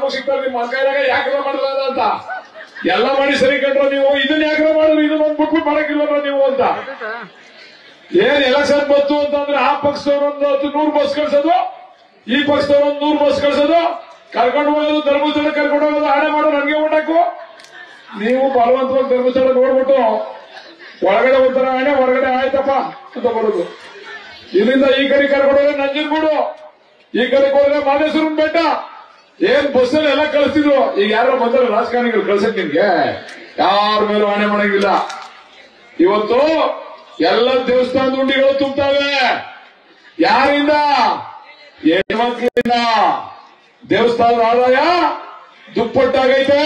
ಸಿಗ್ತಾರೆ ನಿಮ್ಮ ಕೈಯಾಗ ಯಾಕೆ ಮಾಡಿಲ್ಲ ಅಂತ ಎಲ್ಲ ಮಾಡಿ ಸರಿ ಕಂಡ್ರು ನೀವು ಇದನ್ನ ಯಾಕೆ ಮಾಡಿದ್ರು ಇದನ್ನ ಒಂದು ಬಿಟ್ಬಿಟ್ಟು ಮಾಡಕ್ಕಿಲ್ವಲ್ಲ ನೀವು ಅಂತ ಏನ್ ಎಲೆಕ್ಷನ್ ಬಂತು ಅಂತಂದ್ರೆ ಆ ಪಕ್ಷದವ್ರು ಒಂದು ಹತ್ತು ನೂರು ಬಸ್ ಕಳ್ಸೋದು ಈ ಪಕ್ಷದವ್ರು ಒಂದು ನೂರು ಬಸ್ ಕಳ್ಸೋದು ಕರ್ಕೊಂಡು ಹೋಗೋದು ಧರ್ಮಸ್ಥಳ ಕರ್ಕೊಂಡು ಹೋಗೋದು ಆಣೆ ಮಾಡೋ ನನಗೆ ಓಟಾಕು ನೀವು ಬಲವಂತವಾಗಿ ಧರ್ಮಸ್ಥಳ ನೋಡ್ಬಿಟ್ಟು ಒಳಗಡೆ ಒಂಥರ ಆಣೆ ಹೊರಗಡೆ ಆಯ್ತಪ್ಪ ಅಂತ ಬರೋದು ಇಲ್ಲಿಂದ ಈ ಕಡೆ ಕರ್ಕೊಂಡು ಹೋದ್ರೆ ನಂಜನಗೂಡು ಈ ಕಡೆ ಹೋದ್ರೆ ಮಾದೇಶ್ವರನ್ ಬೆಟ್ಟ ಏನ್ ಬಸ್ಸಲ್ಲಿ ಎಲ್ಲ ಕಳಿಸ್ತಿದ್ರು ಈಗ ಯಾರೋ ಬಂದ್ರೆ ರಾಜಕಾರಣಿಗಳು ಕಳ್ಸಕ್ ನಿಮ್ಗೆ ಯಾರ ಮೇಲೂ ಆಣೆ ಮಾಡಂಗಿಲ್ಲ ಇವತ್ತು ಎಲ್ಲ ದೇವಸ್ಥಾನದ ಉಂಡಿಗಳು ತುಂಬ್ತಾವೆ ಯಾರಿಂದ ಹೆಣ್ಮಕ್ಳಿಂದ ದೇವಸ್ಥಾನದ ಆದಾಯ ದುಪ್ಪಟ್ಟಾಗೈತೆ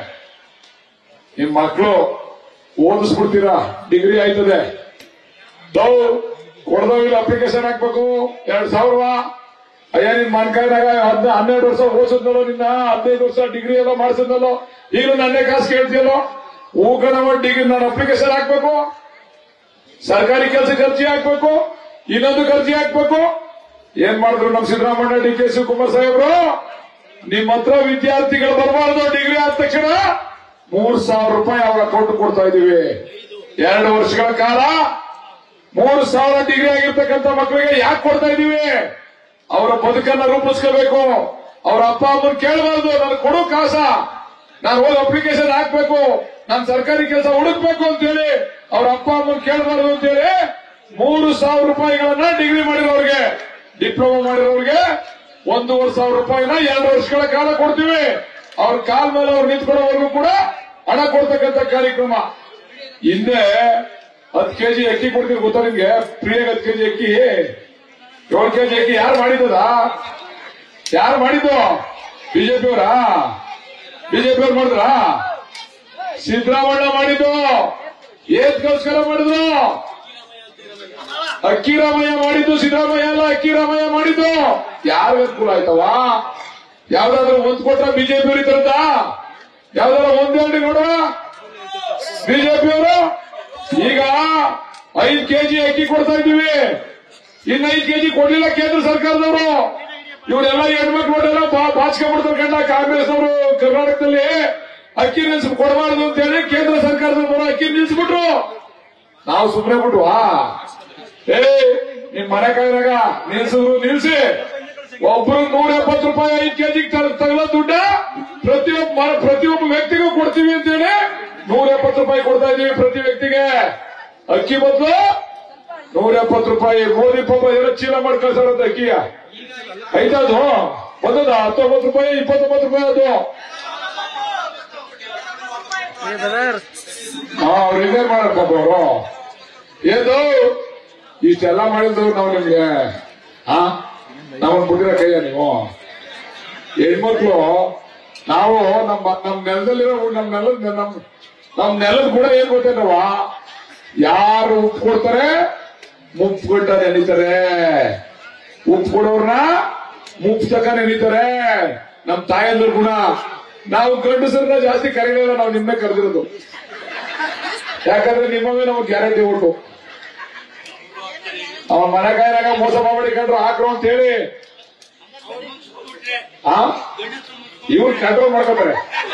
ನಿಮ್ ಮಕ್ಕಳು ಓದಿಸ್ಬಿಡ್ತೀರಾ ಡಿಗ್ರಿ ಆಯ್ತದೆ ದೌ ಕೊಡದವಿಲ್ಲ ಅಪ್ಲಿಕೇಶನ್ ಹಾಕ್ಬೇಕು ಎರಡ್ ಸಾವಿರ ಅಯ್ಯ ನಿನ್ ಮನ್ಕಾಯ್ದಾಗ ಹದ್ ಹನ್ನೆರಡು ವರ್ಷ ಓದಿಸಿದ್ನಲ್ಲೋ ನಿನ್ನ ಹದಿನೈದು ವರ್ಷ ಡಿಗ್ರಿ ಎಲ್ಲ ಮಾಡಿಸಿದ್ನಲ್ಲೋ ಈಗ ನನ್ನೇ ಕಾಸು ಕೇಳ್ತೀಯಲ್ಲೋ ಹೂಕಣವ ಡಿಗ್ರಿ ನಾನು ಅಪ್ಲಿಕೇಶನ್ ಹಾಕ್ಬೇಕು ಸರ್ಕಾರಿ ಕೆಲಸಕ್ಕೆ ಅರ್ಜಿ ಹಾಕ್ಬೇಕು ಇನ್ನೊಂದು ಅರ್ಜಿ ಹಾಕ್ಬೇಕು ಏನ್ ಮಾಡಿದ್ರು ನಮ್ ಸಿದ್ದರಾಮಯ್ಯ ಡಿ ಕೆ ಶಿವಕುಮಾರ್ ಸಾಹೇಬ್ರು ನಿಮ್ ಹತ್ರ ವಿದ್ಯಾರ್ಥಿಗಳು ಬರಬಾರ್ದು ಡಿಗ್ರಿ ಆದ ತಕ್ಷಣ ಮೂರ್ ಸಾವಿರ ರೂಪಾಯಿ ಅವ್ರ ಅಕೌಂಟ್ ಕೊಡ್ತಾ ಇದೀವಿ ಎರಡು ವರ್ಷಗಳ ಕಾಲ ಮೂರು ಸಾವಿರ ಡಿಗ್ರಿ ಆಗಿರ್ತಕ್ಕಂಥ ಮಕ್ಕಳಿಗೆ ಯಾಕೆ ಕೊಡ್ತಾ ಇದೀವಿ ಅವರ ಬದುಕನ್ನ ರೂಪಿಸ್ಕೋಬೇಕು ಅವ್ರ ಅಪ್ಪ ಅಮ್ಮನ್ ಕೇಳಬಾರ್ದು ನಾನು ಕೊಡು ಕಾಸ ನಾನು ಹೋಗಿ ಅಪ್ಲಿಕೇಶನ್ ಹಾಕ್ಬೇಕು ನಾನು ಸರ್ಕಾರಿ ಕೆಲಸ ಹುಡುಕ್ಬೇಕು ಅಂತೇಳಿ ಅವ್ರ ಅಪ್ಪ ಅಮ್ಮನ್ ಕೇಳಬಾರ್ದು ಅಂತೇಳಿ ಮೂರು ಸಾವಿರ ರೂಪಾಯಿಗಳನ್ನ ಡಿಗ್ರಿ ಮಾಡಿರೋರಿಗೆ ಡಿಪ್ಲೊಮಾ ಮಾಡಿರೋರಿಗೆ ಒಂದೂವರೆ ಸಾವಿರ ರೂಪಾಯಿನ ಎರಡು ವರ್ಷಗಳ ಕಾಲ ಕೊಡ್ತೀವಿ ಅವ್ರ ಕಾಲ್ ಮೇಲೆ ಅವ್ರು ನಿಂತ್ಕೊಳ್ಳೋವರೆಗೂ ಕೂಡ ಹಣ ಕೊಡ್ತಕ್ಕಂಥ ಕಾರ್ಯಕ್ರಮ ಹಿಂದೆ ಹತ್ತು ಕೆಜಿ ಅಕ್ಕಿ ಕೊಡ್ತೀವಿ ಗೊತ್ತಾ ನಿಮ್ಗೆ ಫ್ರೀಯಾಗಿ ಹತ್ತು ಕೆಜಿ ಅಕ್ಕಿ ಏಳು ಕೆಜಿ ಅಕ್ಕಿ ಯಾರು ಮಾಡಿದ್ದದ ಯಾರು ಮಾಡಿದ್ದು ಬಿಜೆಪಿ ಅವರ ಬಿಜೆಪಿ ಅವ್ರು ಮಾಡಿದ್ರ ಸಿದ್ದರಾಮಯ್ಯ ಮಾಡಿದ್ದು ಏತ್ಗೋಸ್ಕರ ಮಾಡಿದ್ರು ಅಕ್ಕಿರಾಮಯ್ಯ ಮಾಡಿದ್ದು ಸಿದ್ದರಾಮಯ್ಯ ಅಲ್ಲ ಅಕ್ಕಿರಾಮಯ್ಯ ಮಾಡಿದ್ದು ಯಾರು ಅನುಕೂಲ ಆಯ್ತವ ಯಾವ್ದಾದ್ರು ಒಂದ್ ಕೊಟ್ರ ಬಿಜೆಪಿ ಅವ್ರು ಇದ್ರಂತ ಯಾವ್ದಾದ್ರು ಒಂದ್ ಹೇಳಿ ನೋಡುವ ಬಿಜೆಪಿ ಅವರು ಈಗ ಐದ್ ಕೆಜಿ ಅಕ್ಕಿ ಕೊಡ್ತಾ ಇದ್ದೀವಿ ಇನ್ನು ಐದ್ ಕೆಜಿ ಕೊಡ್ಲಿಲ್ಲ ಕೇಂದ್ರ ಸರ್ಕಾರದವರು ಇವರೆಲ್ಲ ಹೆಣ್ಮಕ್ಳು ನೋಡೆಲ್ಲ ಬಾಚ್ಕೊಂಡ್ಬಿಡ್ತಾರೆ ಕಂಡ ಕಾಂಗ್ರೆಸ್ ಅವರು ಕರ್ನಾಟಕದಲ್ಲಿ ಅಕ್ಕಿ ನಿಲ್ಸ್ ಕೊಡಬಾರ್ದು ಅಂತ ಹೇಳಿ ಕೇಂದ್ರ ಸರ್ಕಾರದವರು ಅಕ್ಕಿ ನಿಲ್ಸ್ಬಿಟ್ರು ನಾವು ಸುಮ್ಮನೆ ಬಿಟ್ವಾ ಏ ನಿಮ್ ಮನೆ ಕಾಯ್ದಾಗ ನಿಲ್ಸಿದ್ರು ನಿಲ್ಸಿ ಒಬ್ರು ನೂರ ಎಪ್ಪತ್ತು ರೂಪಾಯಿ ಐದು ಕೆಜಿ ತಗಲ ದುಡ್ಡ ಪ್ರತಿಯೊಬ್ಬ ಮ- ಪ್ರತಿಯೊಬ್ಬ ವ್ಯಕ್ತಿಗೂ ಕೊಡ್ತೀವಿ ಅಂತೇಳಿ ನೂರ ಎಪ್ಪತ್ತು ರೂಪಾಯಿ ಕೊಡ್ತಾ ಇದೀವಿ ಪ್ರತಿ ವ್ಯಕ್ತಿಗೆ ಅಕ್ಕಿ ಬದಲು ನೂರ ಎಪ್ಪತ್ತು ರೂಪಾಯಿ ಮೋದಿ ಪಾಪ ಏನೋ ಚೀಲ ಮಾಡಿ ಕಳ್ಸಾರಂತ ಅಕ್ಕಿಯ ಐದದು ಬಂದದ ಹತ್ತೊಂಬತ್ತು ರೂಪಾಯಿ ಇಪ್ಪತ್ತೊಂಬತ್ತು ರೂಪಾಯಿ ಅದು ಏ ಬ್ರದರ್ ಹಾ ಅವ್ರು ಇದೇ ಮಾಡಕ್ ಪಾಪ ಅವರು ಏನು ಇಷ್ಟೆಲ್ಲ ಮಾಡಿದ್ದು ನಾವು ನಿಮ್ಗೆ ಹಾ ನಾವು ಬಿಟ್ಟಿರೋ ಕೈಯ ನೀವು ಹೆಣ್ಮಕ್ಳು ನಾವು ನಮ್ಮ ನಮ್ ನೆಲದಲ್ಲಿರೋ ನಮ್ ನೆಲದ ನಮ್ ನಮ್ ನೆಲದ ಕೂಡ ಏನ್ ಗೊತ್ತೇನವ ಯಾರು ಉಪ್ಪು ಕೊಡ್ತಾರೆ ಮುಪ್ಪು ಕೊಟ್ಟ ನೆನೀತಾರೆ ಉಪ್ಪು ಕೊಡೋರ್ನ ಮುಪ್ಪು ತಕ ನೆನೀತಾರೆ ನಮ್ ತಾಯಂದ್ರ ಗುಣ ನಾವು ಗಂಡಸರನ್ನ ಜಾಸ್ತಿ ಕರೀಲಿಲ್ಲ ನಾವು ನಿಮ್ಮೇ ಕರೆದಿರೋದು ಯಾಕಂದ್ರೆ ನಿಮ್ಮವೇ ನಮಗೆ ಗ್ಯಾರಂಟಿ ಉಂಟು ಅವನ ಮನೆ ಕಾಯಿನಾಗ ಮೋಸ ಮಾಡಿ ಕಂಡ್ರು ಹಾಕ್ರು ಅಂತ ಹೇಳಿ ಆ ಇವ್ರು ಕಂಟ್ರೋಲ್ ಮಾಡ್ಕೋತಾರೆ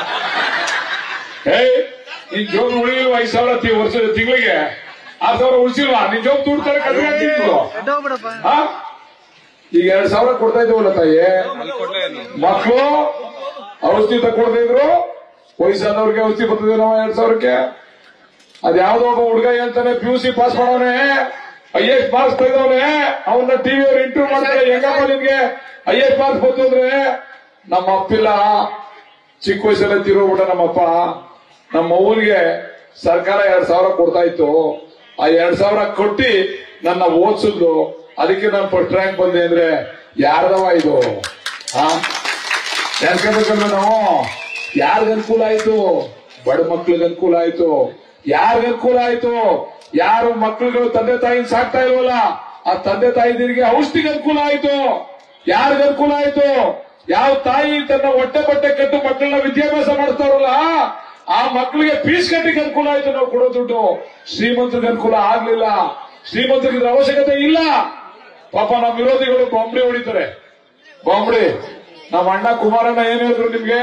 ಏಯ್ ನಿನ್ ಜೋಬ್ ಉಳಿಲಿಲ್ಲ ಐದ್ ಸಾವಿರ ತಿ- ವರ್ಷ ತಿಂಗಳಿಗೆ ಆರ್ ಸಾವಿರ ಉಳಿಸಿಲ್ವಾ ನಿನ್ ಜೋಬ್ ದುಡ್ತಾರೆ ಕಡಿಮೆ ಆಗ್ತಿತ್ತು ಎದ್ದು ಹೋಗ್ಬಿಡಪ್ಪ ಆ? ಈಗ ಎರಡ್ ಸಾವಿರ ಕೊಡ್ತಾ ಇದ್ದೀವಲ್ಲ ತಾಯಿ ಮಕ್ಕಳು ಔಷಧಿ ತಕೊಳ್ತಾ ಇದ್ರು ವಯಸ್ಸಾದವ್ರಿಗೆ ಔಷಧಿ ಬರ್ತದೆ ನಾವು ಎರಡ್ ಸಾವಿರಕ್ಕೆ ಅದ್ಯಾವ್ದೋ ಒಬ್ಬ ಹುಡುಗ ಹೇಳ್ತಾನೆ ಪಿ ಯು ಸಿ ಪಾಸ್ ಮಾಡವನೆ ಐ ಎಸ್ ಮಾರ್ಕ್ಸ್ ತೆಗೆದವನೆ ಅವನ್ನ ಟಿವಿ ಅವ್ರು ಇಂಟರ್ವ್ಯೂ ಮಾಡ್ತಾರೆ ಹೆಂಗಪ್ಪ ನಿನ್ಗೆ ಐ ಎಸ್ ಮಾರ್ಕ್ಸ್ ಬಂತು ಅಂದ್ರೆ ನಮ್ಮ ಅಪ್ಪಿಲ್ಲ ಚಿಕ್ಕ ವಯಸ್ಸಲ್ಲೇ ತಿರೋಗ್ಬಿಟ್ಟ ನಮ್ಮಪ್ಪ ನಮ್ಮ ಅವ್ವನ್ಗೆ ಸರ್ಕಾರ ಎರಡ್ ಸಾವಿರ ಕೊಡ್ತಾ ಇತ್ತು ಆ ಎರಡ್ ಸಾವಿರ ಕೊಟ್ಟಿ ನನ್ನ ಓದಿಸಿದ್ಲು ಅದಕ್ಕೆ ನಾನು ಫಸ್ಟ್ ರ್ಯಾಂಕ್ ಬಂದೆ ಅಂದ್ರೆ ಯಾರ್ದವ ಇದು ಹಾ ನೆನ್ಸ್ಕೊಬೇಕಲ್ವ ನಾವು ಯಾರಿಗ ಅನುಕೂಲ ಆಯ್ತು ಬಡ ಮಕ್ಳಿಗೆ ಅನುಕೂಲ ಆಯ್ತು ಯಾರಿಗ ಅನುಕೂಲ ಆಯ್ತು ಯಾರು ಮಕ್ಳುಗಳು ತಂದೆ ತಾಯಿನ ಸಾಕ್ತಾ ಇಲ್ವಲ್ಲ ಆ ತಂದೆ ತಾಯಿದಿರಿಗೆ ಔಷಧಿಗೆ ಅನುಕೂಲ ಆಯ್ತು ಯಾರಿಗ ಅನುಕೂಲ ಆಯ್ತು ಯಾವ ತಾಯಿ ತನ್ನ ಹೊಟ್ಟೆ ಬಟ್ಟೆ ಕಟ್ಟು ಮಕ್ಕಳನ್ನ ವಿದ್ಯಾಭ್ಯಾಸ ಮಾಡ್ತಾರಲ್ಲ ಆ ಮಕ್ಕಳಿಗೆ ಫೀಸ್ ಕಟ್ಟಿಗೆ ಅನುಕೂಲ ಆಯ್ತು ನಾವು ಕೊಡೋ ದುಡ್ಡು ಶ್ರೀಮಂತರಿಗೆ ಅನುಕೂಲ ಆಗ್ಲಿಲ್ಲ ಶ್ರೀಮಂತರಿಗೆ ಇದ್ರ ಅವಶ್ಯಕತೆ ಇಲ್ಲ ಪಾಪ ನಮ್ಮ ವಿರೋಧಿಗಳು ಬಾಂಬ್ಡಿ ಹೊಡಿತಾರೆ ಬಾಂಬ್ಡಿ ನಮ್ಮ ಅಣ್ಣ ಕುಮಾರಣ್ಣ ಏನ್ ಹೇಳಿದ್ರು ನಿಮ್ಗೆ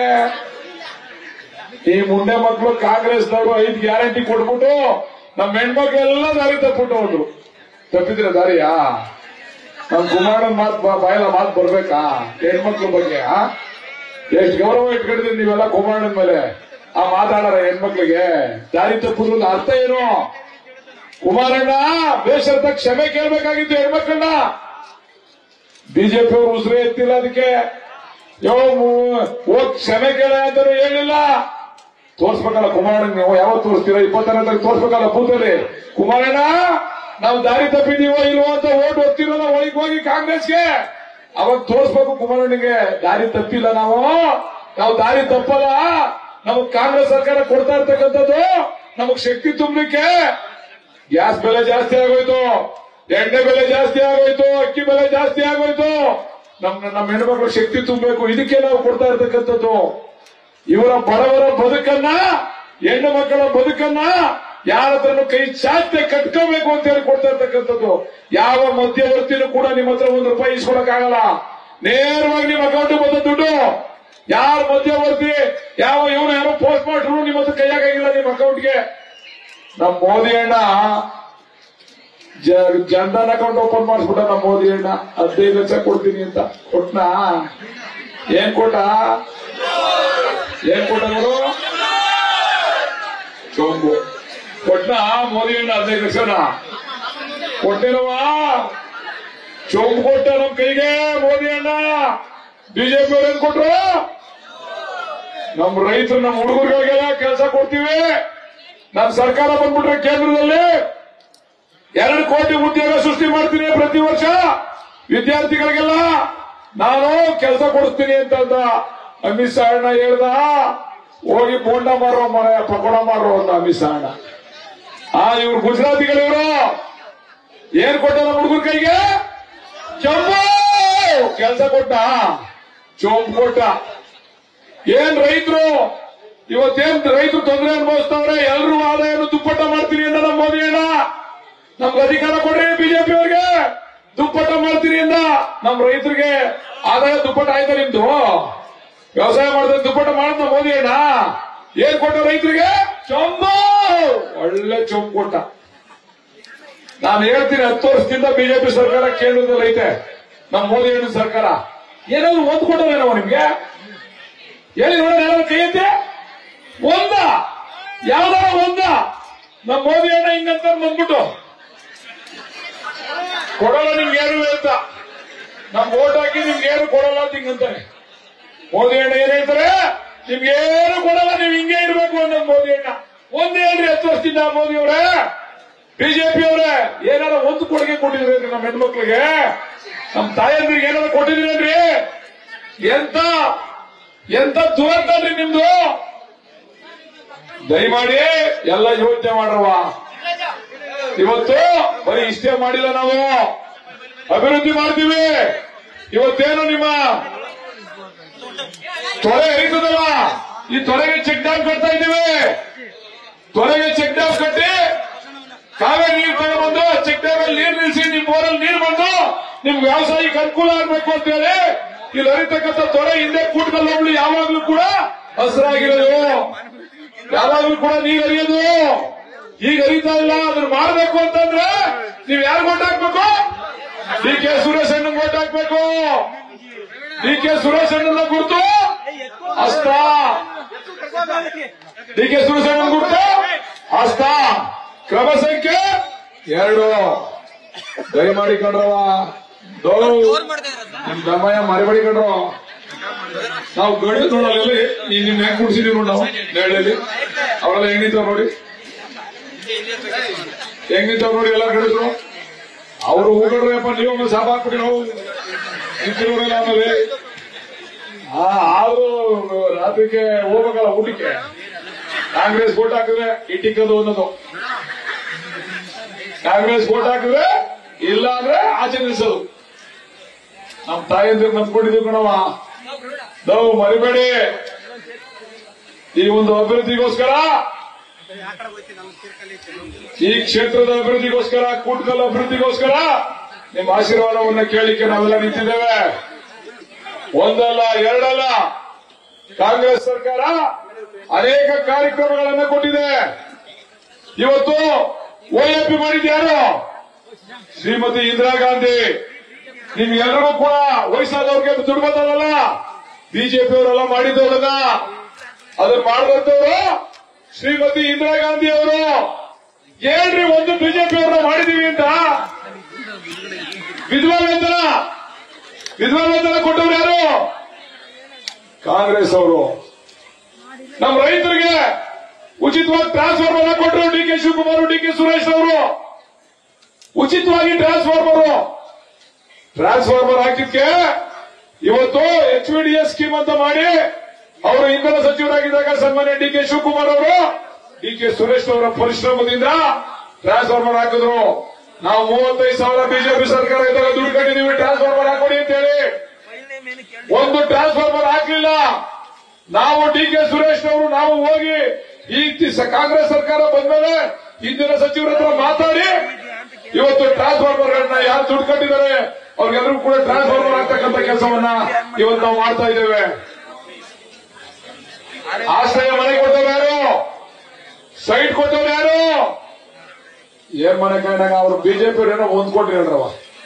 ಈ ಮುಂದೆ ಮಕ್ಕಳು ಕಾಂಗ್ರೆಸ್ನವರು ಐದು ಗ್ಯಾರಂಟಿ ಕೊಟ್ಬಿಟ್ಟು ನಮ್ಮ ಹೆಣ್ಮಕ್ಳೆಲ್ಲ ದಾರಿ ತಪ್ಪಿಟ್ಟು ಹೋದ್ರು ತಪ್ಪಿದ್ರೆ ದಾರಿಯಾ ನಮ್ ಕುಮಾರನ್ ಮಾತ್ ಬಾಯಲ್ಲ ಮಾತು ಬರ್ಬೇಕಾ ಹೆಣ್ಮಕ್ಳ ಬಗ್ಗೆ ಆ? ಎಷ್ಟ್ ಗೌರವ ಇಟ್ಕೊಂಡಿದ್ರಿ ನೀವೆಲ್ಲ ಕುಮಾರಣ್ಣನ ಮೇಲೆ ಆ ಮಾತಾಡಾರ ಹೆಣ್ಮಕ್ಳಿಗೆ ದಾರಿ ತಪ್ಪುದ್ರ ಅರ್ಥ ಏನು ಕುಮಾರಣ್ಣ ಬೇಸರದ ಕ್ಷಮೆ ಕೇಳ್ಬೇಕಾಗಿತ್ತು ಹೆಣ್ಮಕ್ಳನ್ನ ಬಿಜೆಪಿ ಅವರು ಉಸಿರೇ ಎತ್ತಿಲ್ಲ ಅದಕ್ಕೆ ಯಾವ ಹೋಗ್ ಕ್ಷಮೆ ಕೇಳ ಅಂತಾನು ಹೇಳಿಲ್ಲ ತೋರ್ಸ್ಬೇಕಲ್ಲ ಕುಮಾರಣ್ಣ ನೀವು ಯಾವಾಗ ತೋರಿಸ್ತೀರಾ ಇಪ್ಪತ್ತನೇ ತಾರೀಕು ತೋರ್ಸ್ಬೇಕಲ್ಲ ಬೂತಲ್ಲಿ ಕುಮಾರಣ್ಣ ನಾವು ದಾರಿ ತಪ್ಪಿದೀವೋ ಇಲ್ವೋ ಅಂತ ಓಟ್ ಹೋಗ್ತಿರೋಲ್ಲ ಒಳಗೆ ಹೋಗಿ ಕಾಂಗ್ರೆಸ್ಗೆ ಅವಾಗ ತೋರ್ಸ್ಬೇಕು ಕುಮಾರಣ್ಣಗೆ ದಾರಿ ತಪ್ಪಿಲ್ಲ ನಾವು ನಾವು ದಾರಿ ತಪ್ಪಲ್ಲ ನಮಗ್ ಕಾಂಗ್ರೆಸ್ ಸರ್ಕಾರ ಕೊಡ್ತಾ ಇರ್ತಕ್ಕಂಥದ್ದು ನಮಗ್ ಶಕ್ತಿ ತುಂಬಲಿಕ್ಕೆ ಗ್ಯಾಸ್ ಬೆಲೆ ಜಾಸ್ತಿ ಆಗೋಯ್ತು ಎಣ್ಣೆ ಬೆಲೆ ಜಾಸ್ತಿ ಆಗೋಯ್ತು ಅಕ್ಕಿ ಬೆಲೆ ಜಾಸ್ತಿ ಆಗೋಯ್ತು ನಮ್ ನಮ್ಮ ಹೆಣ್ಮಕ್ಳು ಶಕ್ತಿ ತುಂಬಬೇಕು ಇದಕ್ಕೆ ನಾವು ಕೊಡ್ತಾ ಇರ್ತಕ್ಕಂಥದ್ದು ಇವರ ಬಡವರ ಬದುಕನ್ನ ಹೆಣ್ಣು ಮಕ್ಕಳ ಬದುಕನ್ನ ಯಾರ ಹತ್ರನೂ ಕೈ ಚಾಚೆ ಕಟ್ಕೋಬೇಕು ಅಂತ ಹೇಳಿ ಕೊಡ್ತಾ ಇರ್ತಕ್ಕಂಥದ್ದು ಯಾವ ಮಧ್ಯವರ್ತಿನೂ ಕೂಡ ನಿಮ್ಮ ಹತ್ರ ಒಂದು ರೂಪಾಯಿ ಇಸ್ಕೊಳಕ್ಕಾಗಲ್ಲ ನೇರವಾಗಿ ನಿಮ್ಮ ಅಕೌಂಟ್ ಬಂದ ದುಡ್ಡು ಯಾರ ಮಧ್ಯವರ್ತಿ ಯಾವ ಇವನು ಯಾರೋ ಪೋಸ್ಟ್ ಮಾಡ್ರು ನಿಮ್ಮ ಹತ್ರ ಕೈಯಾಗಿಲ್ಲ ನಿಮ್ಮ ಅಕೌಂಟ್ಗೆ ನಮ್ಮ ಮೋದಿ ಅಣ್ಣ ಜ- ಜನ್ಧನ್ ಅಕೌಂಟ್ ಓಪನ್ ಮಾಡಿಸ್ಬಿಟ್ಟ ನಮ್ಮ ಮೋದಿ ಅಣ್ಣ ಹದಿನೈದು ಲಕ್ಷ ಕೊಡ್ತೀನಿ ಅಂತ ಕೊಟ್ನಾ ಏನ್ ಕೊಟ್ಟ ಏನ್ ಕೊಟ್ಟ ನೋಡು ಚೊಂಬು ಕೊಟ್ನ ಮೋದಿ ಅಣ್ಣ ಹದಿನೈದು ಲಕ್ಷನ ಕೊಟ್ಟಿರವಾ ಚೊಂಬು ಕೊಟ್ಟ ನಮ್ ಕೈಗೆ ಮೋದಿ ಅಣ್ಣ ಬಿಜೆಪಿ ಅವ್ರು ಏನ್ ಕೊಟ್ರು ನಮ್ ರೈತರು ನಮ್ಮ ಹುಡುಗರಿಗೆಲ್ಲ ಕೆಲಸ ಕೊಡ್ತೀವಿ ನಮ್ಮ ಸರ್ಕಾರ ಬಂದ್ಬಿಟ್ರೆ ಕೇಂದ್ರದಲ್ಲಿ ಎರಡು ಕೋಟಿ ಉದ್ಯೋಗ ಸೃಷ್ಟಿ ಮಾಡ್ತೀನಿ ಪ್ರತಿ ವರ್ಷ ವಿದ್ಯಾರ್ಥಿಗಳಿಗೆಲ್ಲ ನಾನು ಕೆಲಸ ಕೊಡಿಸ್ತೀನಿ ಅಂತ ಅಂದ ಅಮಿತ್ ಶಾ ಅಣ್ಣ ಹೇಳ್ದ ಹೋಗಿ ಬೋಂಡ ಮಾರೋ ಮರ ಪಕೋಡ ಮಾರೋ ಅಂತ ಅಮಿತ್ ಶಾ ಅಣ್ಣ ಆ ಇವ್ರು ಗುಜರಾತಿಗಳು ಇವರು ಏನ್ ಕೊಟ್ಟ ನಮ್ಮ ಹುಡುಗರ ಕೈಗೆ ಚಂಬು ಕೆಲಸ ಕೊಟ್ಟ ಚೋಂಬು ಕೊಟ್ಟ ಏನ್ ರೈತರು ಇವತ್ತೇನ್ ರೈತರು ತೊಂದರೆ ಅನುಭವಿಸ್ತವ್ರೆ ಎಲ್ರು ಆದಾಯವನ್ನು ದುಪ್ಪಟ್ಟ ಮಾಡ್ತೀನಿ ಅಂತ ನಮ್ಮ ಮೋದಿ ಅಣ್ಣ ನಮ್ಗೆ ಅಧಿಕಾರ ಕೊಡ್ರಿ ಬಿಜೆಪಿ ಅವ್ರಿಗೆ ದುಪ್ಪಟ್ಟ ಮಾಡ್ತೀನಿ ಅಂದ ನಮ್ ರೈತರಿಗೆ ಆದಾಯ ದುಪ್ಪಟ್ಟ ಆಯ್ತಾ ನಿಮ್ದು ವ್ಯವಸಾಯ ಮಾಡಿದ್ರೆ ದುಪ್ಪಟ್ಟ ಮಾಡಿದ ಮೋದಿ ಅಣ್ಣ ಏನ್ ಕೊಟ್ಟ ರೈತರಿಗೆ ಚೊಂಬು ಒಳ್ಳೆ ಚೊಂಬು ಕೊಟ್ಟ ನಾನು ಹೇಳ್ತೀನಿ ಹತ್ತು ವರ್ಷದಿಂದ ಬಿಜೆಪಿ ಸರ್ಕಾರ ಕೇಂದ್ರದಲ್ಲಿ ಐತೆ ನಮ್ಮ ಮೋದಿ ಅಣ್ಣ ಸರ್ಕಾರ ಏನಾದ್ರು ಒಂದು ಕೊಟ್ಟರೇನೋ ನಿಮ್ಗೆ ಹೇಳಿ ನೋಡೋಣ ಯಾರು ಕೈ ಎತ್ತಿ ಒಂದ ಯಾವ್ದಾರ ಒಂದ ನಮ್ಮ ಮೋದಿ ಅಣ್ಣ ಹಿಂಗಂತ ಬಂದ್ಬಿಟ್ಟು ಕೊಡಲ್ಲ ನಿಮ್ಗೆ ಏನು ಅಂತ ನಮ್ ಓಟ್ ಹಾಕಿ ನಿಮ್ಗೆ ಏನು ಕೊಡಲ್ಲ ಅಂತ ಹಿಂಗಂತಾನೆ ಮೋದಿ ಅಣ್ಣ ಏನ್ ಹೇಳ್ತಾರೆ ನಿಮ್ಗೆ ಏನು ಕೊಡಲ್ಲ ನೀವು ಹಿಂಗೆ ಇರ್ಬೇಕು ಅನ್ನೋದು ಮೋದಿ ಅಣ್ಣ ಒಂದ್ ಹೇಳ್ರಿ ಹತ್ತು ವರ್ಷದಿಂದ ಮೋದಿ ಅವರೇ ಬಿಜೆಪಿ ಅವರೇ ಏನಾರ ಒಂದು ಕೊಡುಗೆ ಕೊಟ್ಟಿದ್ರೇನ್ರಿ ನಮ್ಮ ಹೆಣ್ಮಕ್ಳಿಗೆ ನಮ್ ತಾಯಂದ್ರಿಗೆ ಏನಾರ ಕೊಟ್ಟಿದ್ರೇನ್ರಿ ಎಂತ ಎಂತ ದುರಂತನ್ರಿ ನಿಮ್ದು ದಯಮಾಡಿ ಎಲ್ಲ ಯೋಚನೆ ಮಾಡ್ರವ ಇವತ್ತು ಬರೀ ಇಷ್ಟೇ ಮಾಡಿಲ್ಲ ನಾವು ಅಭಿವೃದ್ಧಿ ಮಾಡ್ತೀವಿ ಇವತ್ತೇನು ನಿಮ್ಮ ತೊರೆ ಹರಿತದಲ್ಲ ಈ ತೊರೆಗೆ ಚೆಕ್ ಡ್ಯಾಮ್ ಕಟ್ತಾ ಇದ್ದೀವಿ ತೊರೆಗೆ ಚೆಕ್ ಡ್ಯಾಮ್ ಕಟ್ಟಿ ಕಾವೇರಿ ನೀರು ತಗೊಂಡ್ಬಂದು ಚೆಕ್ ಡ್ಯಾಮ್ ಅಲ್ಲಿ ನೀರು ನಿಲ್ಲಿಸಿ ನಿಮ್ ಬೋರಲ್ಲಿ ನೀರು ಬಂದು ನಿಮ್ ವ್ಯವಸಾಯಕ್ಕೆ ಅನುಕೂಲ ಆಗ್ಬೇಕು ಅಂತ ಹೇಳಿ ಇಲ್ಲಿ ಹರಿತಕ್ಕಂಥ ತೊರೆ ಹಿಂದೆ ಕೂಟದಲ್ಲಿ ಯಾವಾಗ್ಲೂ ಕೂಡ ಹಸಿರಾಗಿರೋದು ಯಾವಾಗ್ಲೂ ಕೂಡ ನೀರು ಹರಿಯೋದು ಈಗ ಹರಿತಾ ಇಲ್ಲ ಅದನ್ನ ಮಾಡಬೇಕು ಅಂತಂದ್ರೆ ನೀವ್ ಯಾರು ಓಟ್ ಹಾಕ್ಬೇಕು ಡಿ ಕೆ ಸುರೇಶ್ ಅಣ್ಣನ್ ಓಟ್ ಹಾಕ್ಬೇಕು ಡಿ ಕೆ ಸುರೇಶ್ ಅಣ್ಣನ ಗುರುತು ಅಷ್ಟ ಡಿ ಕೆ ಸುರೇಶ್ ಅಣ್ಣನ ಗುರುತು ಅಷ್ಟ ಕ್ರಮ ಸಂಖ್ಯೆ ಎರಡು ದಯಮಾಡಿ ಕಣ್ರವ ದೋ ನಿಮ್ ದಮ್ಮಯ್ಯ ಮರಿಬೇಡಿ ಕಣ್ರು ನಾವು ಗಡಿ ನೋಡಲ್ಲಿ ನೀನ್ ನಿಮ್ ಹೆಂಗ್ ಕುಡ್ಸಿದೀವಿ ನೋಡಿ ನಾವು ನೆರಳಲ್ಲಿ ಅವಳೆಲ್ಲ ಹೆಂಗಿದ್ದಾವ್ ನೋಡಿ ಹೆಂಗಿದ್ದಾವ್ ನೋಡಿ ಎಲ್ಲ ಗಡಿದ್ರು ಅವರು ಹೋಗಡ್ರಪ್ಪ ನೀವೊಮ್ಮೆ ಸಾಬ್ ಹಾಕ್ಬಿಟ್ಟು ನಾವು ನಿಂತಿರೋರೆಲ್ಲ ಆಮೇಲೆ ಆ ಆದ್ರೂ ರಾತ್ರಿಗೆ ಹೋಗ್ಬೇಕಲ್ಲ ಊಟಕ್ಕೆ ಕಾಂಗ್ರೆಸ್ ಓಟ್ ಹಾಕಿದ್ರೆ ಇಟ್ಟಿಕ್ಕದು ಅನ್ನೋದು ಕಾಂಗ್ರೆಸ್ ಓಟ್ ಹಾಕಿದ್ರೆ ಇಲ್ಲ ಅಂದ್ರೆ ಆಚೆ ನಿಲ್ಸೋದು ನಮ್ ತಾಯಂದಿರು ನಂಬ್ಕೊಂಡಿದೀವಿ ಕಣವ ನಾವು ಮರಿಬೇಡಿ ಈ ಒಂದು ಅಭಿವೃದ್ಧಿಗೋಸ್ಕರ ಈ ಕ್ಷೇತ್ರದ ಅಭಿವೃದ್ಧಿಗೋಸ್ಕರ ಕೂಟ್ಕಲ್ ಅಭಿವೃದ್ಧಿಗೋಸ್ಕರ ನಿಮ್ಮ ಆಶೀರ್ವಾದವನ್ನ ಕೇಳಿಕ್ಕೆ ನಾವೆಲ್ಲ ನಿಂತಿದ್ದೇವೆ ಒಂದಲ್ಲ ಎರಡಲ್ಲ ಕಾಂಗ್ರೆಸ್ ಸರ್ಕಾರ ಅನೇಕ ಕಾರ್ಯಕ್ರಮಗಳನ್ನು ಕೊಟ್ಟಿದೆ ಇವತ್ತು ಓಎಪಿ ಮಾಡಿದ್ಯಾರು ಶ್ರೀಮತಿ ಇಂದಿರಾ ಗಾಂಧಿ ನಿಮ್ಗೆಲ್ರಿಗೂ ಕೂಡ ವಯಸ್ಸಾದವ್ರಿಗೆ ದುಡ್ಡು ಬಂದವಲ್ಲ ಬಿಜೆಪಿ ಅವರೆಲ್ಲ ಮಾಡಿದ್ದವರನ್ನ ಅದನ್ನ ಮಾಡಿದಂತವ್ರು ಶ್ರೀಮತಿ ಇಂದಿರಾ ಗಾಂಧಿ ಅವರು ಏನ್ರಿ ಒಂದು ಬಿಜೆಪಿ ಅವ್ರನ್ನ ಮಾಡಿದೀವಿ ಅಂತ ವಿಧವಾ ವೇತನ ವಿಧವಾ ವೇತನ ಕೊಟ್ಟವ್ರು ಯಾರು ಕಾಂಗ್ರೆಸ್ ಅವರು ನಮ್ಮ ರೈತರಿಗೆ ಉಚಿತವಾಗಿ ಟ್ರಾನ್ಸ್ಫಾರ್ಮರ್ ಕೊಟ್ಟರು D K Shivakumar D K Suresh ಅವರು ಉಚಿತವಾಗಿ ಟ್ರಾನ್ಸ್ಫಾರ್ಮರ್ ಟ್ರಾನ್ಸ್ಫಾರ್ಮರ್ ಹಾಕಿದ್ಕೆ ಇವತ್ತು ಎಚ್ ಡಿ ಎಸ್ ಸ್ಕೀಮ್ ಅಂತ ಮಾಡಿ ಅವರು ಇಂಧನ ಸಚಿವರಾಗಿದ್ದಾಗ ಸನ್ಮಾನ್ಯ ಡಿ ಕೆ ಶಿವಕುಮಾರ್ ಅವರು ಡಿ ಕೆ ಸುರೇಶ್ ಅವರ ಪರಿಶ್ರಮದಿಂದ ಟ್ರಾನ್ಸ್ಫಾರ್ಮರ್ ಹಾಕಿದ್ರು ನಾವು ಮೂವತ್ತೈದು ಸಾವಿರ ಬಿಜೆಪಿ ಸರ್ಕಾರ ಇದ್ದಾಗ ದುಡ್ಡು ಕಟ್ಟಿದೀವಿ ಟ್ರಾನ್ಸ್ಫಾರ್ಮರ್ ಹಾಕೊಡಿ ಅಂತ ಹೇಳಿ ಒಂದು ಟ್ರಾನ್ಸ್ಫಾರ್ಮರ್ ಹಾಕಲಿಲ್ಲ ನಾವು ಡಿ ಕೆ ಸುರೇಶ್ ಅವರು ನಾವು ಹೋಗಿ ಈ ತಿ- ಕಾಂಗ್ರೆಸ್ ಸರ್ಕಾರ ಬಂದ್ಮೇಲೆ ಇಂದಿನ ಸಚಿವರ ಹತ್ರ ಮಾತಾಡಿ ಇವತ್ತು ಟ್ರಾನ್ಸ್ಫಾರ್ಮರ್ಗಳನ್ನ ಯಾರು ದುಡ್ಡು ಕಟ್ಟಿದ್ದಾರೆ ಅವ್ರಿಗೆಲ್ಲರೂ ಕೂಡ ಟ್ರಾನ್ಸ್ಫಾರ್ಮರ್ ಆಗ್ತಕ್ಕಂಥ ಕೆಲಸವನ್ನ ಇವತ್ತು ನಾವು ಮಾಡ್ತಾ ಇದ್ದೇವೆ ಆಶ್ರಯ ಮನೆ ಕೊಟ್ಟವ್ರು ಯಾರು ಸೈಟ್ ಕೊಟ್ಟವ್ರು ಯಾರು ಏನ್ ಮನೆ ಕಂಡಾಗ ಅವರು ಬಿಜೆಪಿ ಅವ್ರು ಏನೋ ಹೊಂದ್ಕೊಟ್ರಿ ಹೇಳ್ರವ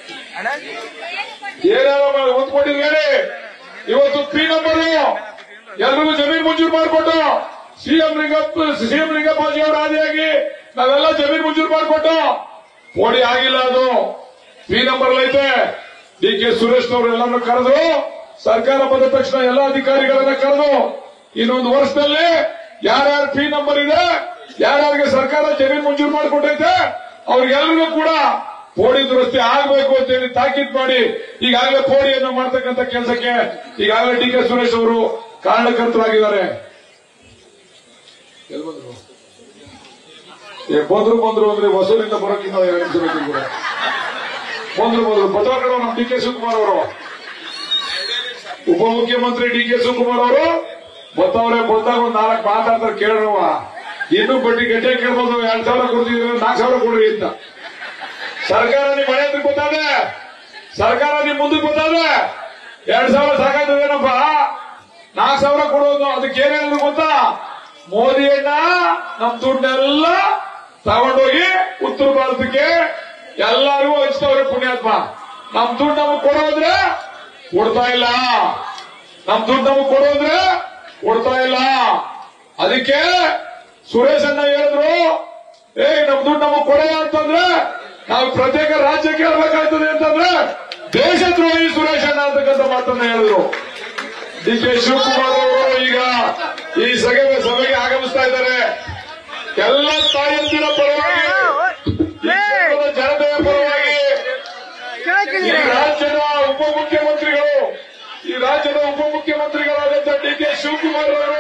ಏನೇನೋ ಹೊಂದ್ಕೊಂಡಿರಿ ಹೇಳಿ ಇವತ್ತು ಪಿ ನಂಬರ್ ಎಲ್ರಿಗೂ ಜಮೀನ್ ಮಂಜೂರು ಮಾಡಿಕೊಟ್ಟು ಸಿಎಂ ಲಿಂಗಪ್ಪ ಸಿಎಂ ಲಿಂಗಪ್ಪಾಜಿ ಅವರು ಆದಿಯಾಗಿ ನಾವೆಲ್ಲ ಜಮೀನ್ ಮಂಜೂರು ಮಾಡಿಕೊಟ್ಟು ಪೋಡಿ ಆಗಿಲ್ಲ ಅದು ಪಿ ನಂಬರ್ ಐತೆ ಡಿ ಕೆ ಸುರೇಶ್ ಅವರು ಎಲ್ಲರನ್ನು ಕರೆದು ಸರ್ಕಾರ ಬಂದ ತಕ್ಷಣ ಎಲ್ಲ ಅಧಿಕಾರಿಗಳನ್ನ ಕರೆದು ಇನ್ನೊಂದು ವರ್ಷದಲ್ಲಿ ಯಾರ್ಯಾರ ಪಿ ನಂಬರ್ ಇದೆ ಯಾರ್ಯಾರಿಗೆ ಸರ್ಕಾರ ಜಮೀನು ಮಂಜೂರು ಮಾಡಿಕೊಟ್ಟೈತೆ ಅವ್ರಿಗೆಲ್ಲರಿಗೂ ಕೂಡ ಪೋಡಿ ದುರಸ್ತಿ ಆಗಬೇಕು ಅಂತ ಹೇಳಿ ತಾಕೀತ್ ಮಾಡಿ ಈಗಾಗಲೇ ಪೋಡಿಯನ್ನು ಮಾಡ್ತಕ್ಕಂಥ ಕೆಲಸಕ್ಕೆ ಈಗಾಗಲೇ ಡಿ ಕೆ ಸುರೇಶ್ ಅವರು ಕಾರಣಕರ್ತರಾಗಿದ್ದಾರೆ ಎಲ್ಲಿ ಬಂದ್ರು? ಏ, ಬಂದ್ರು ಬಂದ್ರು ಅಂದ್ರೆ ಹೊಸೂರಿಂದ ಬರೋಕ್ಕಿಂತ ಎರಡು ನಿಮಿಷ ಬೇಕು ಕೂಡ ಬಂದ್ರು ಬಂದ್ರು ಬದಲಾವಣೆ ನಮ್ಮ ಡಿ ಕೆ ಶಿವಕುಮಾರ್ ಅವರು ಉಪಮುಖ್ಯಮಂತ್ರಿ ಡಿ ಕೆ ಶಿವಕುಮಾರ್ ಅವರು ಬತ್ತವ್ರೆ ಬಂದಾಗ ಒಂದ್ ನಾಲ್ಕು ಮಾತಾಡ್ತಾರೆ ಕೇಳ್ರವ ಇನ್ನೂ ಬಡ್ಡಿ ಗಡ್ಡೆ ಕೇಳ್ಬೋದು ಎರಡ್ ಸಾವಿರ ಕೊಡ್ತಿದ್ರೆ ನಾಲ್ಕು ಸಾವಿರ ಕೊಡ್ರಿ ಅಂತ ಸರ್ಕಾರ ನಿಮ್ ಮನೆ ಹತ್ರ ಗೊತ್ತಾದೆ ಸರ್ಕಾರ ನಿಮ್ ಮುಂದಕ್ಕೆ ಗೊತ್ತಾದೆ ಎರಡ್ ಸಾವಿರ ಸಾಕಾಗ್ತದೇನಪ್ಪ ನಾಲ್ಕು ಸಾವಿರ ಕೊಡೋದು ಅದಕ್ಕೆ ಏನೇನು ಗೊತ್ತಾ ಮೋದಿ ಅಣ್ಣ ನಮ್ ದುಡ್ಡನ್ನೆಲ್ಲ ತಗೊಂಡೋಗಿ ಉತ್ತರ ಭಾರತಕ್ಕೆ ಎಲ್ಲರಿಗೂ ಹಂಚ್ತವ್ರೆ ಪುಣ್ಯಾತ್ಮ ನಮ್ ದುಡ್ಡು ನಮಗ್ ಕೊಡೋದ್ರೆ ಕೊಡ್ತಾ ಇಲ್ಲ ನಮ್ ದುಡ್ಡು ನಮಗ್ ಕೊಡೋದ್ರೆ ಕೊಡ್ತಾ ಇಲ್ಲ ಅದಕ್ಕೆ ಸುರೇಶ್ ಅಣ್ಣ ಹೇಳಿದ್ರು ಏ ನಮ್ ದುಡ್ಡು ನಮಗ್ ಕೊಡೋ ಅಂತಂದ್ರೆ ನಾವು ಪ್ರತ್ಯೇಕ ರಾಜ್ಯ ಕೇಳಬೇಕಾಗ್ತದೆ ಅಂತಂದ್ರೆ ದೇಶದ್ರೋಹಿ ಸುರೇಶ್ ಅಣ್ಣ ಅಂತಕ್ಕಂಥ ಮಾತನ್ನ ಹೇಳಿದ್ರು ಡಿ ಕೆ ಶಿವಕುಮಾರ್ ಅವರು ಈಗ ಈ ಸಭೆ ಸಭೆಗೆ ಆಗಮಿಸ್ತಾ ಇದ್ದಾರೆ ಎಲ್ಲ ತಾಯಂದಿರ ಪರವಾಗಿ ಈ ಕ್ಷೇತ್ರದ ಜನತೆಯ ಪರವಾಗಿ ಈ ರಾಜ್ಯದ ಉಪಮುಖ್ಯಮಂತ್ರಿಗಳು ಈ ರಾಜ್ಯದ ಉಪಮುಖ್ಯಮಂತ್ರಿಗಳಾದಂಥ ಡಿ ಕೆ ಶಿವಕುಮಾರ್ ಅವರು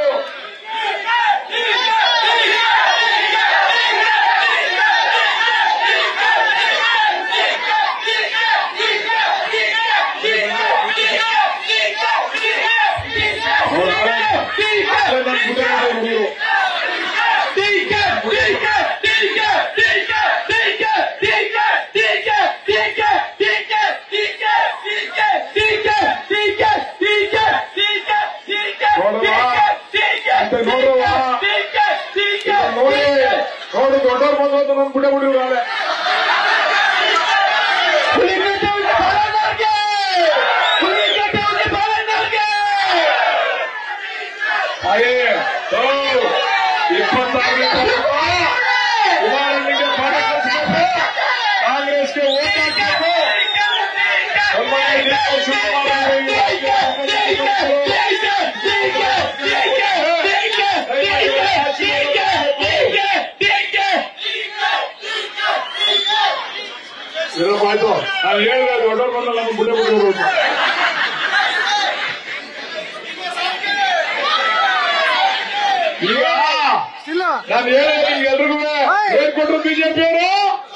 ಅವ್ರ ಆಡಳಿತ- ನನ್ನ ಗುಡ್ಡಗಾಡ ಹುಡುಗರು. ನೋಡಿ ನೋಡು ದೊಡ್ಡವ್ರು ಬಂದು ಅಂತ ನನ್ನ ಬುಡ ಹುಡುಗರು ನಾಳೆ ಹಾಗೆ ಇಪ್ಪತ್ತಾರನೇ ತಾರೀಕು ಕುಮಾರನಿಗೆ ಪಾಠ ಕಲಿಸಬೇಕು ಕಾಂಗ್ರೆಸ್ಗೆ ಓಟ್ ಹಾಕಬೇಕು ಸನ್ಮಾನ್ಯ ಡಿ ಕೆ ಶಿವಕುಮಾರ್ ಅವರು ಈ ರಾಜ್ಯದ ಇರೋ ಆಯ್ತು ನಾನು ಹೇಳಿದ್ರೆ ದೊಡ್ಡವ್ರು ಬಂದಲ್ಲ ನಮ್ಮ ಬುಡ ಹುಡುಗರು ಅಂತ. ಈಗ ಇಲ್ಲ ನಾನು ಹೇಳಿದ್ರೆ ನಿಮ್ಗೆಲ್ರಿಗೂ ಏನ್ ಕೊಟ್ರು ಬಿಜೆಪಿ ಅವರು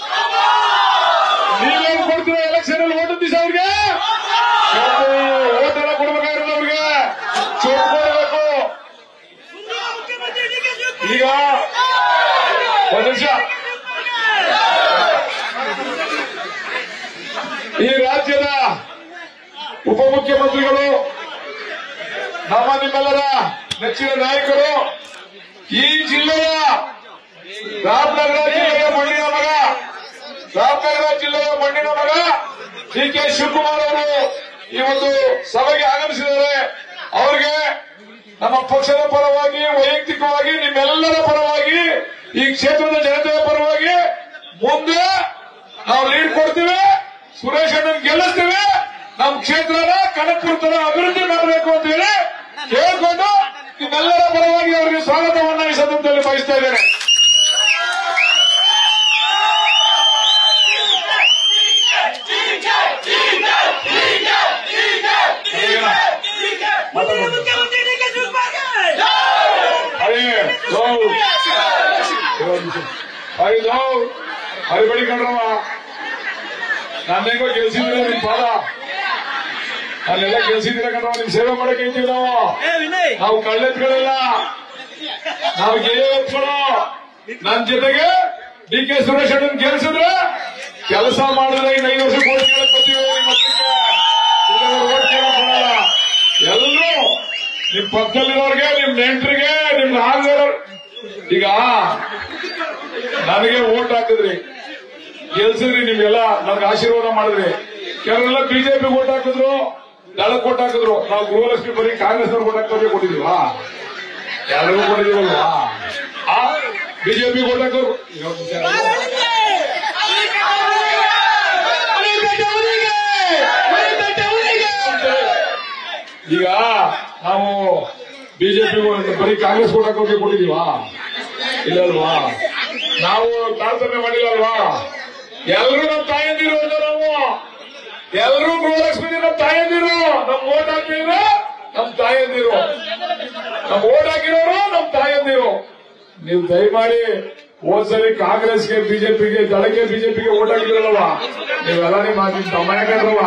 ನೀವೇನ್ ಕೊಡ್ತೀರ ಎಲೆಕ್ಷನ್ ಅಲ್ಲಿ ಓಟ್ ದಿವಸ ಅವ್ರಿಗೆ ಓಟ್ ಎಲ್ಲ ಕೊಡ್ಬೇಕಾಗಿರೋದು ಅವ್ರಿಗೆ ಚೋಟ್ ಕೊಡಬೇಕು ಈಗ ಒಂದ್ ನಿಮಿಷ ಈ ರಾಜ್ಯದ ಉಪಮುಖ್ಯಮಂತ್ರಿಗಳು ನಮ್ಮ ನಿಮ್ಮೆಲ್ಲರ ನೆಚ್ಚಿನ ನಾಯಕರು ಈ ಜಿಲ್ಲೆಯ ರಾಮನಗರ ಜಿಲ್ಲೆಯ ಮಣ್ಣಿನ ಮಗ ರಾಮನಗರ ಜಿಲ್ಲೆಯ ಮಣ್ಣಿನ ಮಗ ಡಿ ಕೆ ಶಿವಕುಮಾರ್ ಅವರು ಈ ಒಂದು ಸಭೆಗೆ ಆಗಮಿಸಿದ್ದಾರೆ ಅವರಿಗೆ ನಮ್ಮ ಪಕ್ಷದ ಪರವಾಗಿ ವೈಯಕ್ತಿಕವಾಗಿ ನಿಮ್ಮೆಲ್ಲರ ಪರವಾಗಿ ಈ ಕ್ಷೇತ್ರದ ಜನತೆಯ ಪರವಾಗಿ ಮುಂದೆ ನಾವು ಲೀಡ್ ಕೊಡ್ತೀವಿ ಸುರೇಶ್ ಅಣ್ಣನ್ ಗೆಲ್ಲಿಸ್ತೀವಿ ನಮ್ಮ ಕ್ಷೇತ್ರನ ಕನಕಪುರ ತರ ಅಭಿವೃದ್ಧಿ ಮಾಡಬೇಕು ಅಂತ ಹೇಳಿ ಕೇಳ್ಕೊಂಡು ನಿಮ್ಮೆಲ್ಲರ ಪರವಾಗಿ ಅವರಿಗೆ ಸ್ವಾಗತವನ್ನ ಈ ಸಂದರ್ಭದಲ್ಲಿ ಬಯಸ್ತಾ ಇದ್ದೇನೆ ಅರೇ ಲೋ. ಅರೇ ಲೋ. ಅರೇ ಬಳಿ ಕಣ್ರವ ನಾನೇಗೋ ಗೆಲ್ಸಿದ್ದೀರ ನಿಮ್ ಪಾದ ಅಲ್ಲೆಲ್ಲ ಗೆಲ್ಸಿದ್ದೀರ ಕಣ್ರವ ನಿಮ್ ಸೇವೆ ಮಾಡಕ್ಕೆ ಇದ್ದೀವಿ ನಾವು ನಾವು ಕಳ್ಳೆತ್ಗಳಿಲ್ಲ ನಾವು ಗೆಲೆ ಎತ್ಕೊಳ್ಳೋ ನನ್ ಜೊತೆಗೆ ಡಿ ಕೆ ಸುರೇಶ್ ಅಣ್ಣನ್ ಗೆಲ್ಸಿದ್ರೆ ಕೆಲಸ ಮಾಡಿದ್ರೆ ಇನ್ನು ಐದು ವರ್ಷ ಕೋಟಿ ಕೇಳಕ್ ಬರ್ತೀವಿ ನಿಮ್ಮ ಹತ್ರಕ್ಕೆ. ಇಲ್ಲಾಂದ್ರೆ ಓಟ್ ಕೇಳಕ್ ಬರಲ್ಲ ಎಲ್ಲರೂ ನಿಮ್ ಪಕ್ಕದಲ್ಲಿರೋರ್ಗೆ ನಿಮ್ ನೆಂಟರಿಗೆ ನಿಮ್ ಹಾಲ್ಗಾರ ಈಗ ನನಗೆ ಓಟ್ ಹಾಕಿದ್ರಿ ಗೆಲ್ಸಿದ್ರಿ ನಿಮ್ಗೆಲ್ಲ ನನ್ಗೆ ಆಶೀರ್ವಾದ ಮಾಡಿದ್ರಿ ಕೆಲವರೆಲ್ಲ ಬಿಜೆಪಿ ಓಟ್ ಹಾಕಿದ್ರು ದಳಕ್ ಓಟ್ ಹಾಕಿದ್ರು ನಾವು ಗೃಹಲಕ್ಷ್ಮಿ ಬರೀ ಕಾಂಗ್ರೆಸ್ ಅವ್ರಿಗೆ ಓಟ್ ಹಾಕೋದೇ ಕೊಟ್ಟಿದೀವಾ ಎಲ್ಲರಿಗೂ ಕೊಟ್ಟಿದೀವಲ್ವಾ ಆ ಬಿಜೆಪಿ ಓಟ್ ಹಾಕೋರು ಈಗ ನಾವು ಬಿಜೆಪಿ ಬರೀ ಕಾಂಗ್ರೆಸ್ ಓಟ್ ಹಾಕೋಕೆ ಕೊಟ್ಟಿದೀವಾ ಇಲ್ಲಲ್ವಾ ನಾವು ತಾರತಮ್ಯ ಮಾಡಿಲ್ಲಲ್ವಾ ಎಲ್ಲರೂ ನಮ್ಮ ತಾಯಂದಿರು ಅಂತ ನಾವು ಎಲ್ಲರೂ ಗೃಹಲಕ್ಷ್ಮಿ ನಮ್ಮ ತಾಯಂದಿರು ನಮ್ ಓಟ್ ಹಾಕಿದ್ರೆ ನಮ್ ತಾಯಂದಿರು ನಮ್ ಓಟ್ ಹಾಕಿರೋರು ನಮ್ ತಾಯಂದಿರು ನೀವು ದಯಮಾಡಿ ಹೋದ್ಸಲಿ ಕಾಂಗ್ರೆಸ್ಗೆ ಬಿಜೆಪಿಗೆ ದಳಕ್ಕೆ ಬಿಜೆಪಿಗೆ ಓಟ್ ಹಾಕಿದ್ರಲ್ವಾ ನೀವೆಲ್ಲ ನಿಮ್ಮ ನಿಮ್ ತಮ್ಮ ಯಾಕಂದ್ರಲ್ಲ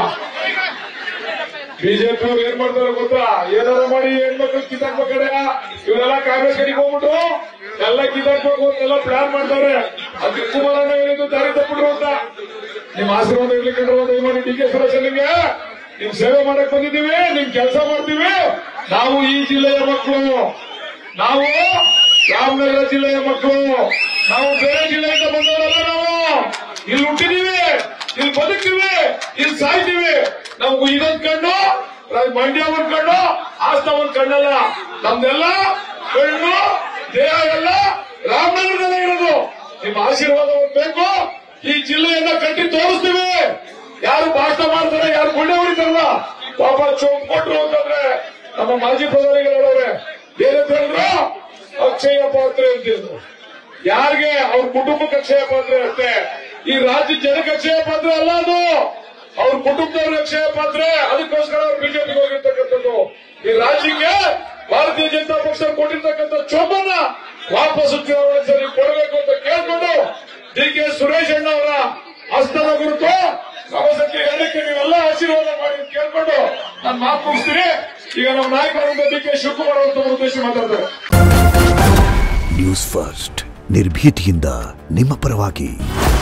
ಬಿಜೆಪಿ ಅವ್ರು ಏನ್ ಮಾಡ್ತಾರೆ ಗೊತ್ತಾ ಏನಾರ ಮಾಡಿ ಹೆಣ್ಮಕ್ಳು ಕಿತ್ತಾಕ್ಬೇಕಾರೆ ಇವರೆಲ್ಲ ಕಾಂಗ್ರೆಸ್ ಕಡೆಗೆ ಹೋಗ್ಬಿಟ್ಟು ಎಲ್ಲ ಕಿತ್ತಾಕ್ಬೇಕು ಅಂತೆಲ್ಲ ಪ್ಲಾನ್ ಮಾಡ್ತಾರೆ ಅದಕ್ಕೆ ಕುಮಾರಣ್ಣ ಹೇಳಿದ್ದು ದಾರಿ ತಪ್ಪಿಟ್ರು ಅಂತ ನಿಮ್ ಆಶೀರ್ವಾದ ಇರ್ಲಿಕ್ಕೆ ದಯಮಾಡಿ ಡಿ ಕೆ ಸುರೇಶ್ ನಿಮ್ಗೆ ನಿಮ್ ಸೇವೆ ಮಾಡಕ್ ಬಂದಿದ್ದೀವಿ ನಿಮ್ ಕೆಲಸ ಮಾಡ್ತೀವಿ ನಾವು ಈ ಜಿಲ್ಲೆಯ ಮಕ್ಕಳು ನಾವು ರಾಮನಗರ ಜಿಲ್ಲೆಯ ಮಕ್ಕಳು ನಾವು ಬೇರೆ ಜಿಲ್ಲೆಯಿಂದ ಬಂದವರಲ್ಲ ನಾವು ಇಲ್ಲಿ ಹುಟ್ಟಿದೀವಿ ಇಲ್ಲಿ ಬದುಕ್ತೀವಿ ಇಲ್ಲಿ ಸಾಯ್ತೀವಿ ನಮ್ಗೂ ಇದೊಂದ್ ಕಣ್ಣು ಮಂಡ್ಯ ಒಂದ್ ಕಣ್ಣು ಆಸ್ತ ಒಂದ್ ಕಣ್ಣಲ್ಲ ನಮ್ದೆಲ್ಲ ಕಣ್ಣು ದೇಹ ಎಲ್ಲ ರಾಮನಗರದಲ್ಲೇ ಇರೋದು ನಿಮ್ಮ ಆಶೀರ್ವಾದ ಒಂದ್ ಬೇಕು ಈ ಜಿಲ್ಲೆಯನ್ನ ಕಟ್ಟಿ ತೋರಿಸ್ತೀವಿ ಯಾರು ಭಾಷಣ ಮಾಡ್ತಾರೆ ಯಾರು ಗುಂಡೆ ಹೊಡಿತಾರಲ್ಲ ಪಾಪ ಚೋಪ್ ಕೊಟ್ರು ಅಂತಂದ್ರೆ ನಮ್ಮ ಮಾಜಿ ಪ್ರಧಾನಿಗಳು ಹೇಳೋರೆ ಬೇರೆ ಹೇಳಿದ್ರು ಅಕ್ಷಯ ಪಾತ್ರೆ ಅಂತಿದ್ರು ಯಾರಿಗೆ ಅವ್ರ ಕುಟುಂಬಕ್ಕೆ ಅಕ್ಷಯ ಪಾತ್ರೆ ಅಷ್ಟೇ ಈ ರಾಜ್ಯ ಜನಕ್ಕೆ ಅಕ್ಷಯ ಪಾತ್ರೆ ಅಲ್ಲ ಅದು ಅವ್ರ ಕುಟುಂಬದವ್ರ ಅಕ್ಷಯ ಪಾತ್ರೆ ಅದಕ್ಕೋಸ್ಕರ ಅವ್ರು ಬಿಜೆಪಿಗೆ ಹೋಗಿರ್ತಕ್ಕಂಥದ್ದು ಈ ರಾಜ್ಯಕ್ಕೆ ಭಾರತೀಯ ಜನತಾ ಪಕ್ಷ ಕೊಟ್ಟಿರ್ತಕ್ಕಂಥ ಚೊಂಬನ್ನ ವಾಪಸ್ ಚುನಾವಣೆ ಸರಿ ಕೊಡಬೇಕು ಅಂತ ಕೇಳ್ಕೊಂಡು ಡಿ ಕೆ ಸುರೇಶ್ ಅಣ್ಣ ಅವರ ಹಸ್ತದ ಗುರುತು ನವಸಂಖ್ಯೆ ಎರಡಕ್ಕೆ ನೀವೆಲ್ಲ ಆಶೀರ್ವಾದ ಮಾಡಿ ಅಂತ ಕೇಳ್ಕೊಂಡು ನಾನು ಮಾತು ಮುಗಿಸ್ತೀನಿ ಈಗ ನಮ್ಮ ನಾಯಕರಾದ ಡಿ ಕೆ ಶಿವಕುಮಾರ್ ಅವರು ಉದ್ದೇಶ ಮಾತಾಡ್ತಾರೆ ನ್ಯೂಸ್ ಫಸ್ಟ್ ನಿರ್ಭೀತಿಯಿಂದ ನಿಮ್ಮ ಪರವಾಗಿ